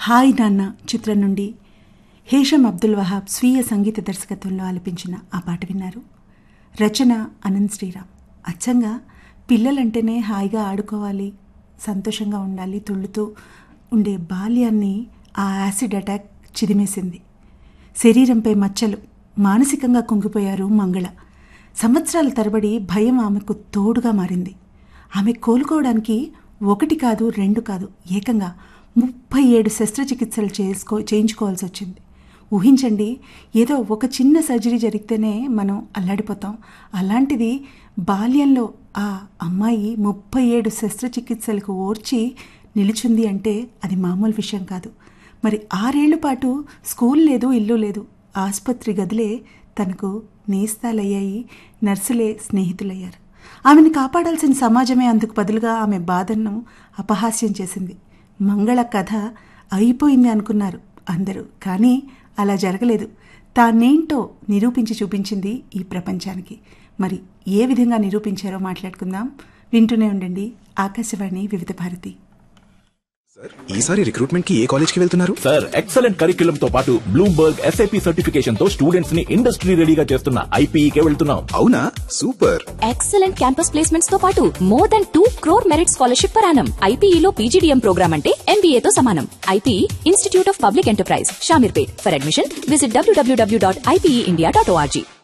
hi నాన్న చిత్రం నుండి హేషం అబ్దుల్ వహాబ్ స్వీయ సంగీత దర్శకత్వంలో ఆలపించిన ఆ పాట విన్నారు రచన అనంత్ శ్రీరామ్ అచ్చంగా పిల్లలంటేనే హాయిగా ఆడుకోవాలి సంతోషంగా ఉండాలి తుళ్ళుతూ ఉండే బాల్యాన్ని ఆ యాసిడ్ అటాక్ చిదిమేసింది శరీరంపై మచ్చలు మానసికంగా కుంగిపోయారు మంగళ సంవత్సరాల తరబడి భయం ఆమెకు తోడుగా మారింది ఆమె కోలుకోవడానికి ఒకటి కాదు రెండు కాదు ఏకంగా ముప్పై ఏడు శస్త్రచికిత్సలు చేసుకో చేయించుకోవాల్సి వచ్చింది ఊహించండి ఏదో ఒక చిన్న సర్జరీ జరిగితేనే మనం అల్లాడిపోతాం అలాంటిది బాల్యంలో ఆ అమ్మాయి ముప్పై ఏడు శస్త్రచికిత్సలకు ఓర్చి నిలిచింది అంటే అది మామూలు విషయం కాదు మరి ఆరేళ్ల పాటు స్కూల్ లేదు ఇల్లు లేదు ఆసుపత్రి గదిలే తనకు నేస్తాలయ్యాయి నర్సులే స్నేహితులయ్యారు ఆమెను కాపాడాల్సిన సమాజమే అందుకు బదులుగా ఆమె బాధను అపహాస్యం చేసింది మంగళ కథ అయిపోయింది అనుకున్నారు అందరూ కానీ అలా జరగలేదు తానేంటో నిరూపించి చూపించింది ఈ ప్రపంచానికి మరి ఏ విధంగా నిరూపించారో మాట్లాడుకుందాం వింటూనే ఉండండి ఆకాశవాణి వివిధ భారతి సార్ ఈసారి రిక్రూట్మెంట్ కి ఏ కాలేజ్ కి వెళ్తున్నారు సార్ ఎక్సలెంట్ కరిక్యులం తో పాటు బ్లూంబర్గ్ ఎస్ఐపి సర్టిఫికేషన్ తో స్టూడెంట్స్ ని ఇండస్ట్రీ రెడీగా చేస్తున్న ఐపీఈకే వెళ్తున్నాం అవునా సూపర్ ఎక్సలెంట్ క్యాంపస్ ప్లేస్మెంట్స్ తో పాటు more than two crore merit scholarship per annum ఐపీఈలో పీజీడీఎం ప్రోగ్రామ్ అంటే ఎంబీఏ తో సమానం IPE institute of public enterprise Shamirpet for admission visit WWW dot IPE India dot ORG